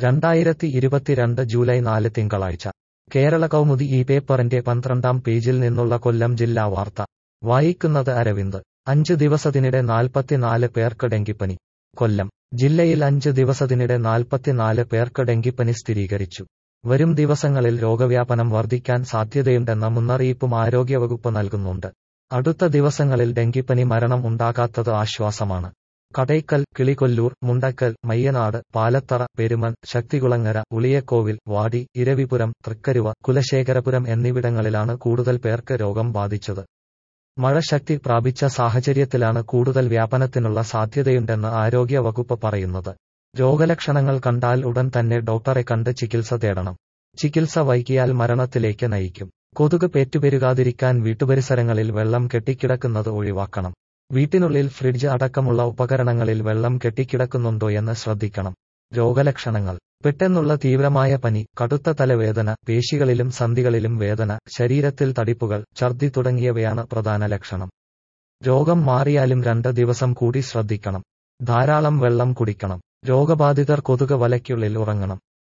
രണ്ടായിരത്തി ഇരുപത്തിരണ്ട് ജൂലൈ നാല് തിങ്കളാഴ്ച കേരള കൗമുദി ഈ പേപ്പറിന്റെ പന്ത്രണ്ടാം പേജിൽ നിന്നുള്ള കൊല്ലം ജില്ലാ വാർത്ത വായിക്കുന്നത് അരവിന്ദ് അഞ്ച് ദിവസത്തിനിടെ നാൽപ്പത്തിനാല് പേർക്ക് ഡെങ്കിപ്പനി കൊല്ലം ജില്ലയിൽ അഞ്ച് ദിവസത്തിനിടെ നാൽപ്പത്തിനാല് പേർക്ക് ഡെങ്കിപ്പനി സ്ഥിരീകരിച്ചു വരും ദിവസങ്ങളിൽ രോഗവ്യാപനം വർദ്ധിക്കാൻ സാധ്യതയുണ്ടെന്ന മുന്നറിയിപ്പും ആരോഗ്യവകുപ്പ് നൽകുന്നുണ്ട് അടുത്ത ദിവസങ്ങളിൽ ഡെങ്കിപ്പനി മരണം ഉണ്ടാകാത്തത് ആശ്വാസമാണ് കടയ്ക്കൽ കിളികൊല്ലൂർ മുണ്ടക്കൽ മയ്യനാട് പാലത്തറ പെരുമൺ ശക്തികുളങ്ങര ഉളിയക്കോവിൽ വാടി ഇരവിപുരം തൃക്കരുവ കുലശേഖരപുരം എന്നിവിടങ്ങളിലാണ് കൂടുതൽ പേർക്ക് രോഗം ബാധിച്ചത് മഴ ശക്തി പ്രാപിച്ച സാഹചര്യത്തിലാണ് കൂടുതൽ വ്യാപനത്തിനുള്ള സാധ്യതയുണ്ടെന്ന് ആരോഗ്യ വകുപ്പ് പറയുന്നത് രോഗലക്ഷണങ്ങൾ കണ്ടാൽ ഉടൻ തന്നെ ഡോക്ടറെ കണ്ട് ചികിത്സ തേടണം ചികിത്സ വൈകിയാൽ മരണത്തിലേക്ക് നയിക്കും കൊതുക് പേറ്റുപെരുകാതിരിക്കാൻ വീട്ടുപരിസരങ്ങളിൽ വെള്ളം കെട്ടിക്കിടക്കുന്നത് ഒഴിവാക്കണം വീട്ടിനുള്ളിൽ ഫ്രിഡ്ജ് അടക്കമുള്ള ഉപകരണങ്ങളിൽ വെള്ളം കെട്ടിക്കിടക്കുന്നുണ്ടോയെന്ന് ശ്രദ്ധിക്കണം രോഗലക്ഷണങ്ങൾ പെട്ടെന്നുള്ള തീവ്രമായ പനി കടുത്ത തലവേദന പേശികളിലും സന്ധികളിലും വേദന ശരീരത്തിൽ തടിപ്പുകൾ ഛർദി തുടങ്ങിയവയാണ് പ്രധാന ലക്ഷണം രോഗം മാറിയാലും രണ്ട് ദിവസം കൂടി ശ്രദ്ധിക്കണം ധാരാളം വെള്ളം കുടിക്കണം രോഗബാധിതർ കൊതുക് വലയ്ക്കുള്ളിൽ ഉറങ്ങണം